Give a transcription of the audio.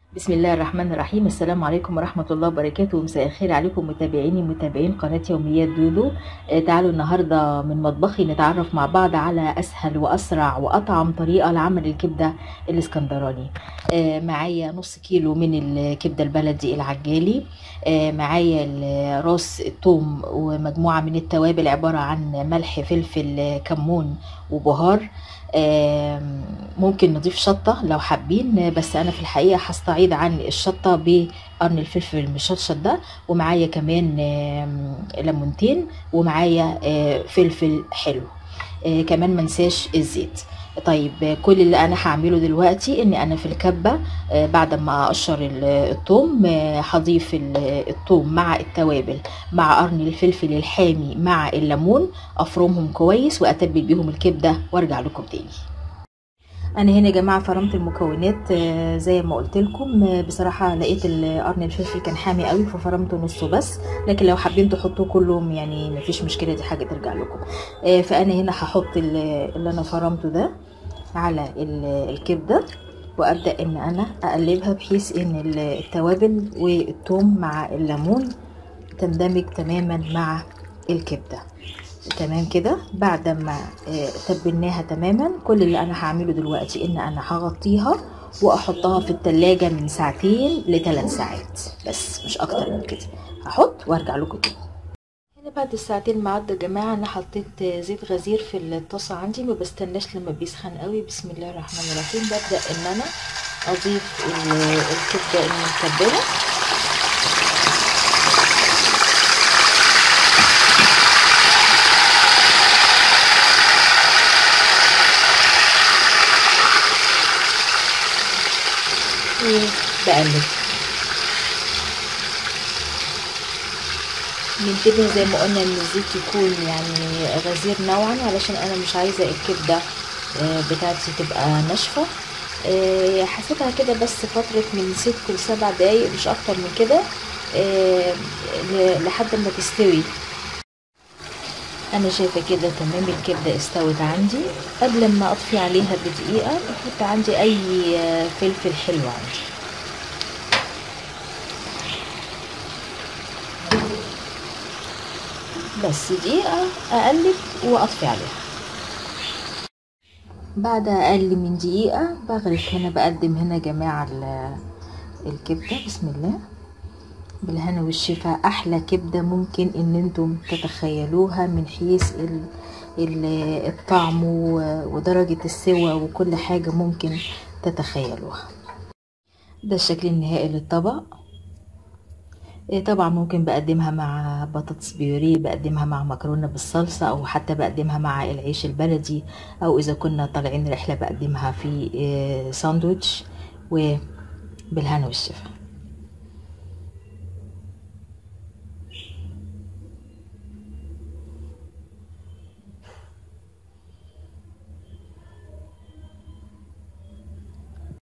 بسم الله الرحمن الرحيم السلام عليكم ورحمة الله وبركاته مساء الخير عليكم متابعيني متابعين قناة يوميات دودو آه، تعالوا النهاردة من مطبخي نتعرف مع بعض على أسهل وأسرع وأطعم طريقة لعمل الكبدة الإسكندراني آه، معايا نص كيلو من الكبدة البلدي العجالي آه، معايا ال- راس الثوم ومجموعة من التوابل عبارة عن ملح فلفل كمون وبهار آم، ممكن نضيف شطة لو حابين بس أنا في الحقيقة هستعيض عن الشطة بقرن الفلفل المشطشط ده ومعايا كمان آم، ليمونتين ومعايا آه، فلفل حلو آه، كمان منساش الزيت طيب آه، كل اللي انا هعمله دلوقتي ان انا في الكبه آه، بعد ما اقشر ال- الثوم آه، هضيف ال- الثوم مع التوابل مع قرن الفلفل الحامي مع الليمون افرمهم كويس واتبل بيهم الكبده وارجع لكم تاني انا هنا يا جماعه فرمت المكونات آه، زي ما قلت لكم آه، بصراحه لقيت ال- قرن الفلفل كان حامي قوي ففرمته نصه بس لكن لو حابين تحطوه كلهم يعني مفيش مشكله دي حاجه ترجع لكم آه، فانا هنا هحط ال- اللي انا فرمته ده على ال- الكبده وابدا ان انا اقلبها بحيث ان ال- التوابل والثوم مع الليمون تندمج تماما مع الكبده تمام كده بعد ما آه، تبلناها تماما كل اللي انا هعمله دلوقتي ان انا هغطيها واحطها في التلاجة من ساعتين لثلاث ساعات بس مش اكتر من كده هحط وارجع لكم تاني هنا بعد الساعتين ما عدوا يا جماعه انا حطيت زيت غزير في الطاسه عندي ما بستناش لما بيسخن قوي بسم الله الرحمن الرحيم ببدا ان انا اضيف ال- الكبده المتبله وبقلب ننتبه زي ما قلنا ان الزيت يكون يعني غزير نوعا علشان انا مش عايزه الكبده آه، بتاعتي تبقى ناشفه آه، هسيبها كده بس فتره من ست لسبع دقايق مش اكتر من كده آه، ل- لحد ما تستوي انا شايفه كده تمام الكبده استوت عندي قبل ما اطفي عليها بدقيقه بحط عندي اي آه، فلفل حلو عندي بس دقيقة أقلب وأطفي عليها بعد أقل من دقيقة بغرف هنا بقدم هنا يا جماعة ال- الكبدة بسم الله بالهنا والشفا أحلى كبدة ممكن إن انتم تتخيلوها من حيث ال- ال- الطعم و- ودرجة السوى وكل حاجة ممكن تتخيلوها ده الشكل النهائي للطبق إيه طبعا ممكن بقدمها مع بطاطس بيوريه بقدمها مع مكرونة بالصلصة أو حتى بقدمها مع العيش البلدي أو إذا كنا طالعين رحلة بقدمها في إيه، ساندوتش وبالهنا والشفا